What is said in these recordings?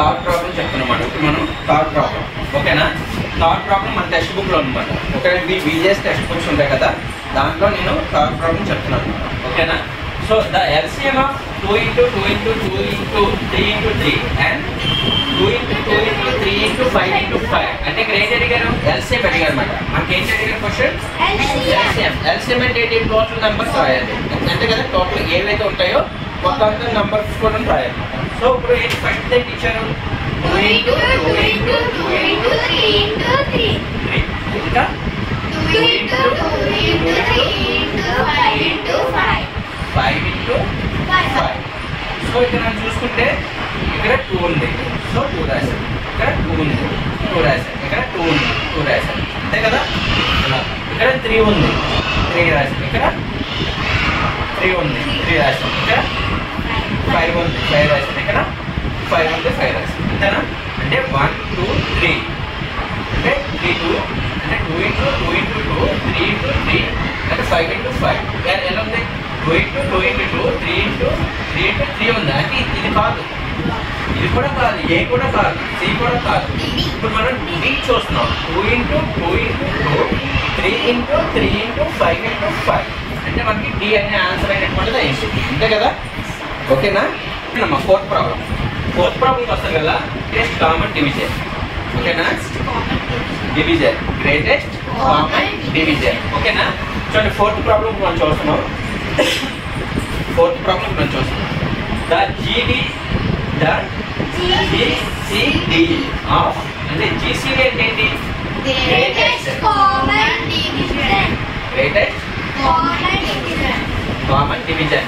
Third problem చెప్తున్నమాట ఇప్పుడు మనం థర్డ్ ప్రాబ్లం ఓకేనా థర్డ్ ప్రాబ్లం మన టెక్స్ట్ బుక్ లో అనమాట ఓకే మీ బీజేఎస్ టెక్స్ట్ బుక్స్ ఉంటాయి కదా దాంట్లో నేను థర్డ్ ప్రాబ్లం చెప్తున్నాను అన్నమాట. ఓకేనా so the L C M of two into two into two into three into three and two into two into three into five into five అంటే ఇక్కడ ఏంటి అడిగారు ఎల్సిఎం అడిగారు అనమాట మనకి ఏంటి అడిగారు క్వశ్చన్ ఎల్సిఎం ఎల్సిఎం అంటే ఏంటి టోటల్ నెంబర్స్ రాయాలి అంటే కదా టోటల్ ఏవైతే ఉంటాయో మొత్తం అంతా నెంబర్స్ కూడా రాయాలి సో ఇప్పుడు ఏంటి ఫస్ట్ ఏంటి ఇచ్చారు two into two into two into three ఇంకా ఫైవ్ ఇంటూ ఫైవ్ సో ఇక్కడ మనం చూసుకుంటే ఇక్కడ టూ ఉంది సో టూ రాశాను ఇక్కడ టూ ఉంది టూ రాశాను ఇక్కడ టూ ఉంది టూ రాశాను అంతే కదా ఇలా. ఇక్కడ త్రీ ఉంది త్రీ రాశాను ఇక్కడ త్రీ ఉంది త్రీ రాశాను ఇక్కడ ఫైవ్ ఉంది ఫైవ్ రాశాను ఇక్కడ ఫైవ్ ఉంది ఫైవ్ రాశాను అంతేనా అంటే వన్ టూ త్రీ అంటే త్రీ టూ అంటే two into two into two three into three అంటే ఫైవ్ ఇంటూ ఫైవ్ ఎలా ఉంది two into two into two three into three into three ఉంది అంటే ఇది కాదు ఇది కూడా కాదు ఏ కూడా కాదు సి కూడా కాదు ఇప్పుడు మనం డి చూస్తున్నాం two into two into two three into three into five into five అంటే మనకి డి అనే ఆన్సర్ అయినటువంటిది అయింది అంతే కదా ఓకేనా అమ్మా ఫోర్త్ ప్రాబ్లం ఫోర్త్ ప్రాబ్లం వస్తుంది కదా గ్రేటెస్ట్ కామన్ డివిజన్ ఓకేనా డివిజన్ గ్రేటెస్ట్ కామన్ డివిజన్ ఓకేనా చూడండి ఫోర్త్ ప్రాబ్లం మనం చూస్తున్నాం ఫోర్త్ ప్రాబ్లం మనం చూస్తున్నాం the G D the G C D of అంటే జీసీడి అంటే ఏంటి గ్రేటెస్ట్ కామన్ డివిజన్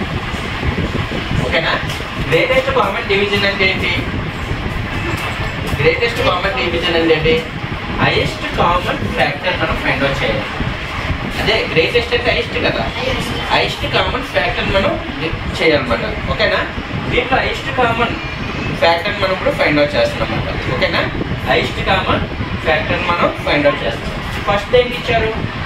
ఓకేనా గ్రేటెస్ట్ కామన్ డివిజన్ అంటే ఏంటి గ్రేటెస్ట్ కామన్ డివిజన్ అంటే ఏంటి హైయెస్ట్ కామన్ ఫ్యాక్టర్ మనం ఫైండ్ అవుట్ చేయాలి అదే గ్రేటెస్ట్ అంటే హైయెస్ట్ కదా హైయెస్ట్ కామన్ ఫ్యాక్టర్ మనం చేయాలన్నమాట ఓకేనా దీంట్లో హైయెస్ట్ కామన్ ఫ్యాక్టర్ మనం ఇప్పుడు ఫైండ్ అవుట్ చేస్తున్నాం అన్నమాట ఓకేనా హైయెస్ట్ కామన్ ఫ్యాక్టర్ మనం ఫైండ్ అవుట్ చేస్తాం ఫస్ట్ ఏంటి ఇచ్చారు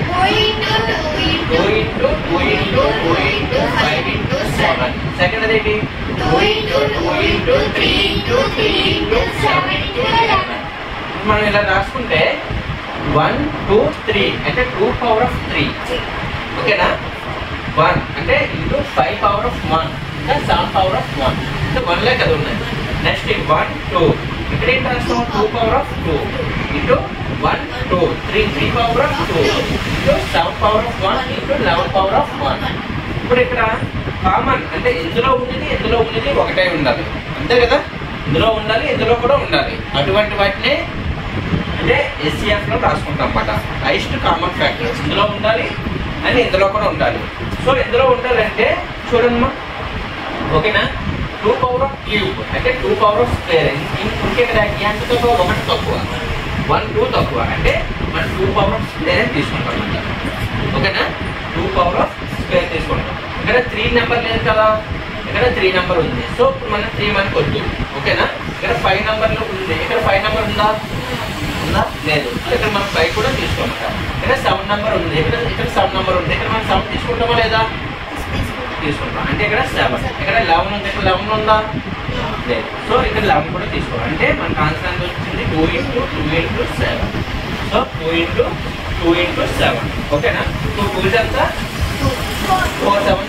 two into two into two into five into seven second అదేంటి two into two into three into three into seven into మనం ఇలా రాసుకుంటే వన్ టూ త్రీ అంటే టూ పవర్ ఆఫ్ త్రీ ఓకేనా వన్ అంటే into five power of one ఇంకా seven power of one అంటే వన్లే కదా ఉన్నాయి నెక్స్ట్ వన్ టూ ఇక్కడ ఏం రాస్తాం two power of two into one two three three power of two into seven power of one into eleven power of one ఇప్పుడు ఇక్కడ కామన్ అంటే ఇందులో ఉన్నది ఇందులో ఉన్నది ఒకటే ఉండాలి అంతే కదా ఇందులో ఉండాలి ఇందులో కూడా ఉండాలి అటువంటి వాటిని అంటే ఎస్సీఎఫ్ లో రాసుకుంటాం అన్నమాట హైస్ట్ కామన్ ఫ్యాక్టర్స్ ఇందులో ఉండాలి అని ఇందులో కూడా ఉండాలి సో ఇందులో ఉండాలంటే చూడమ్మా ఓకేనా టూ పవర్ ఆఫ్ క్యూబ్ అంటే టూ పవర్ ఆఫ్ స్క్వేర్ ఇంకే కదా ఎంత తక్కువ ఒకటి తక్కువ వన్ టూ తక్కువ అంటే మనం టూ పవర్ ఆఫ్ స్క్వేర్ అని తీసుకుంటాం అన్నమాట ఓకేనా టూ పవర్ ఆఫ్ స్క్వేర్ తీసుకుంటాం ఇక్కడ త్రీ నెంబర్ లేదు కదా ఇక్కడ త్రీ నెంబర్ ఉంది సో ఇప్పుడు మనం త్రీ మనకి వద్దు ఓకేనా ఇక్కడ ఫైవ్ నెంబర్లో ఉంది ఇక్కడ ఫైవ్ నెంబర్ ఉందా ఉందా లేదు సో ఇక్కడ మనం ఫైవ్ కూడా తీసుకోమంట ఇక్కడ సెవెన్ నెంబర్ ఉంది ఇక్కడ ఇక్కడ సెవెన్ నెంబర్ ఉంది ఇక్కడ మనం సెవెన్ తీసుకుంటామా లేదా తీసుకుంటాం అంటే ఇక్కడ సెవెన్ ఇక్కడ లెవెన్ ఉంది ఇక్కడ లెవెన్ ఉందా లేదు సో ఇక్కడ లెవెన్ కూడా తీసుకోవాలి అంటే మనకు ఆన్సర్ ఎంత వచ్చింది two into two into seven so two into two into seven ఓకేనా టూ టూ ఎంత ఫోర్ సెవెన్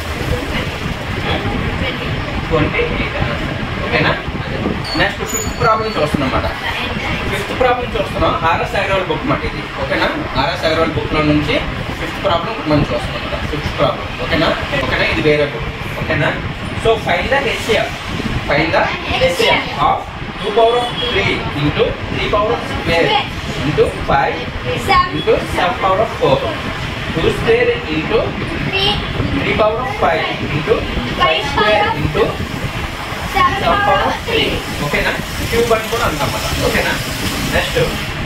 ట్వంటీ ఎయిట్ ఓకేనా నెక్స్ట్ ఫిఫ్త్ ప్రాబ్లం చూస్తున్నాం అన్నమాట ఫిఫ్త్ ప్రాబ్లం చూస్తున్నాం ఆర్ఎస్ అగర్వాల్ బుక్ మాట ఇది ఓకేనా ఆర్ఎస్ అగర్వాల్ బుక్ లో నుంచి ఫిఫ్త్ ప్రాబ్లం మనం చూస్తున్నాం అన్నమాట ఫిఫ్త్ ప్రాబ్లం ఓకేనా ఓకేనా ఇది వేరే బుక్ ఓకేనా so fine the H C F fine the H C F of two power of three into three power of square into five into seven power of four two square into three power of five into five square into seven power of three ఓకేనా cube అని కూడా అంటాం అన్నమాట ఓకేనా next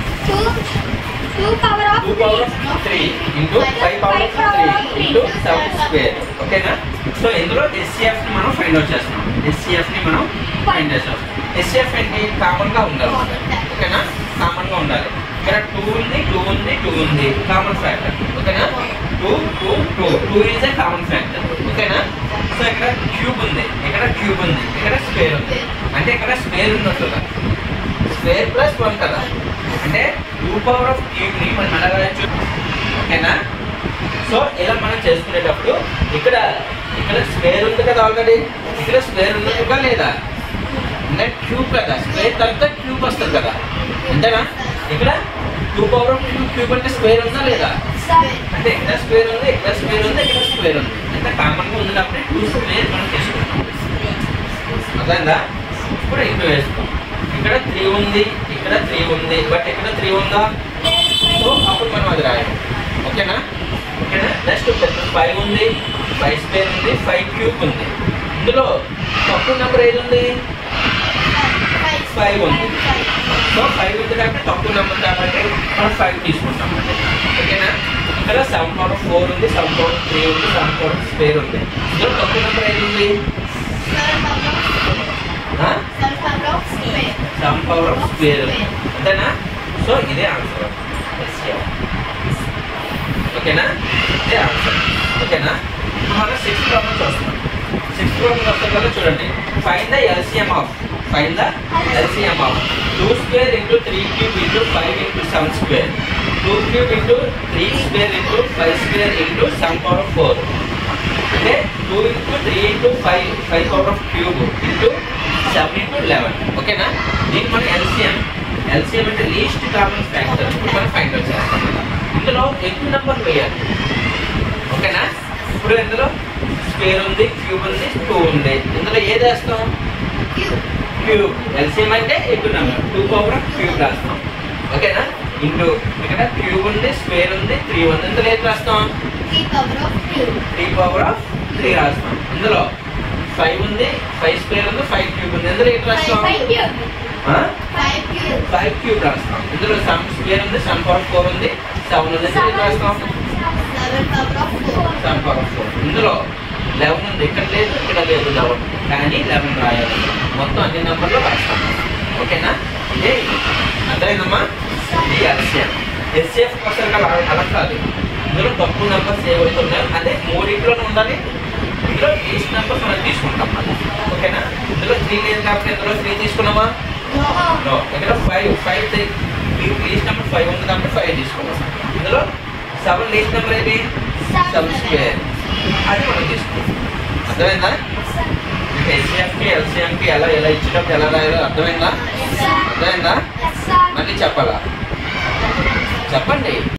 two power of two power of three into five power of three into seven square ఓకేనా so ఇందులో SCF ని మనం ఫైండ్ అవుట్ చేస్తున్నాం ఎస్సీఎఫ్ ని మనం ఫైండ్ చేస్తాం ఎస్సీఎఫ్ ఏంటి కామన్ గా ఉండాలి ఓకేనా కామన్ గా ఉండాలి ఇక్కడ టూ ఉంది టూ ఉంది టూ ఉంది కామన్ ఫ్యాక్టర్ ఓకేనా two two two two is a common factor ఓకేనా సో ఇక్కడ క్యూబ్ ఉంది ఇక్కడ క్యూబ్ ఉంది ఇక్కడ స్క్వేర్ ఉంది అంటే ఇక్కడ స్క్వేర్ ఉంది పవర్ ఆఫ్ క్యూబ్ ని మనం ఎలా రాయొచ్చు ఓకేనా సో ఇలా మనం చేసుకునేటప్పుడు ఇక్కడ ఇక్కడ స్క్వేర్ ఉంది కదా ఆల్రెడీ ఇక్కడ స్క్వేర్ ఉన్నట్టుగా లేదా ఇంకా క్యూబ్ కదా స్క్వేర్ తర్వాత క్యూబ్ వస్తుంది కదా అంతేనా ఇక్కడ two power of cube cube అంటే స్క్వేర్ ఉందా లేదా అంటే ఇక్కడ స్క్వేర్ ఉంది ఇక్కడ స్క్వేర్ ఉంది ఇక్కడ స్క్వేర్ ఉంది అంటే కామన్ గా ఉంది కాబట్టి టూ స్క్వేర్ మనం తీసుకుంటాం అర్థమైందా ఇప్పుడు ఇక్కడ వేస్తాం ఇక్కడ త్రీ ఉంది ఇక్కడ త్రీ ఉంది బట్ ఇక్కడ త్రీ ఉందా సో అప్పుడు మనం అది రాయాలి ఓకేనా ఓకేనా నెక్స్ట్ ఫైవ్ ఉంది ఫైవ్ స్క్వేర్ ఉంది ఫైవ్ క్యూబ్ ఉంది ఇందులో తక్కువ నెంబర్ ఏది ఉంది Five ఉంది. సో ఫైవ్ ఉంది కాబట్టి తక్కువ నెంబర్ కాబట్టి మనం ఫైవ్ తీసుకుంటాం ఓకేనా ఇక్కడ సెవెన్ పవర్ ఫోర్ ఉంది సెవెన్ పవర్ త్రీ ఉంది సెవెన్ పవర్ స్క్వేర్ ఉంది ఇందులో తక్కువ నెంబర్ ఏది ఉంది సెవెన్ పవర్ ఆఫ్ స్క్వేర్ అంతేనా సో ఇదే ఆన్సర్ ఓకేనా ఇదే ఆన్సర్ ఓకేనా ఇప్పుడు మనం సిక్స్త్ ప్రాబ్లం చూస్తున్నాం సిక్స్త్ ప్రాబ్లం వస్తాం కదా చూడండి fine the L C M of fine the L C M of two square into three cube into five into seven square two cube into three square into five square into seven power of four అంటే two into three into five five power of cube into seven into eleven ఓకేనా దీనికి మనం L C M L C M అంటే least common factor ఇప్పుడు మనం find out చేస్తాం ఇందులో ఎక్కువ నెంబర్ వేయాలి ఓకేనా ఇప్పుడు ఇందులో స్క్వేర్ ఉంది క్యూబ్ ఉంది టూ ఉంది ఇందులో ఏది వేస్తాం క్యూబ్ ఎల్సిఎం అంటే ఎక్కువ number two power of cube రాస్తాం ఓకేనా ఇంటూ ఇక్కడ క్యూబ్ ఉంది స్క్వేర్ ఉంది త్రీ ఉంది ఇందులో ఏది రాస్తాం త్రీ పవర్ ఆఫ్ త్రీ రాస్తాం ఇందులో ఫైవ్ ఉంది ఫైవ్ స్క్వేర్ ఉంది ఫైవ్ క్యూబ్ ఉంది ఇందులో ఏంటి రాస్తాం ఫైవ్ క్యూబ్ రాస్తాం ఇందులో సమ్ స్క్వేర్ ఉంది సమ్ పవర్ ఫోర్ ఉంది సెవెన్ ఉంది ఇందులో ఏంటి రాస్తాం సమ్ పవర్ ఫోర్ ఇందులో లెవెన్ ఉంది ఇక్కడ లేదు ఇక్కడ లేదు లెవెన్ కానీ లెవెన్ రాయాలి మొత్తం అన్ని నెంబర్లు రాస్తాం ఓకేనా ఇదే అర్థమైందమ్మా ఇది ఎల్సిఎం ఎస్సిఎఫ్ కోసం అలా అలా కాదు ఇందులో తక్కువ నెంబర్స్ ఏవైతే ఉన్నాయో అదే మూడింట్లోనే ఉండాలి ఇందులో లీస్ట్ నెంబర్స్ మనం తీసుకుంటాం మళ్ళీ ఓకేనా ఇందులో త్రీ లేదు కాబట్టి ఇందులో త్రీ తీసుకున్నామా నో ఇక్కడ five five least number five ఉంది కాబట్టి ఫైవ్ తీసుకున్నాం ఇందులో సెవెన్ లీస్ట్ నెంబర్ ఏంటి సెవెన్ స్క్వేర్ అది మనం తీసుకుంటాం అర్థమైందా మీకు ఎస్సీఎఫ్కి ఎల్సీఎంకి ఎలా ఎలా ఇచ్చేటప్పుడు ఎలా రాయాలో అర్థమైందా అర్థమైందా మళ్ళీ చెప్పాలా చెప్పండి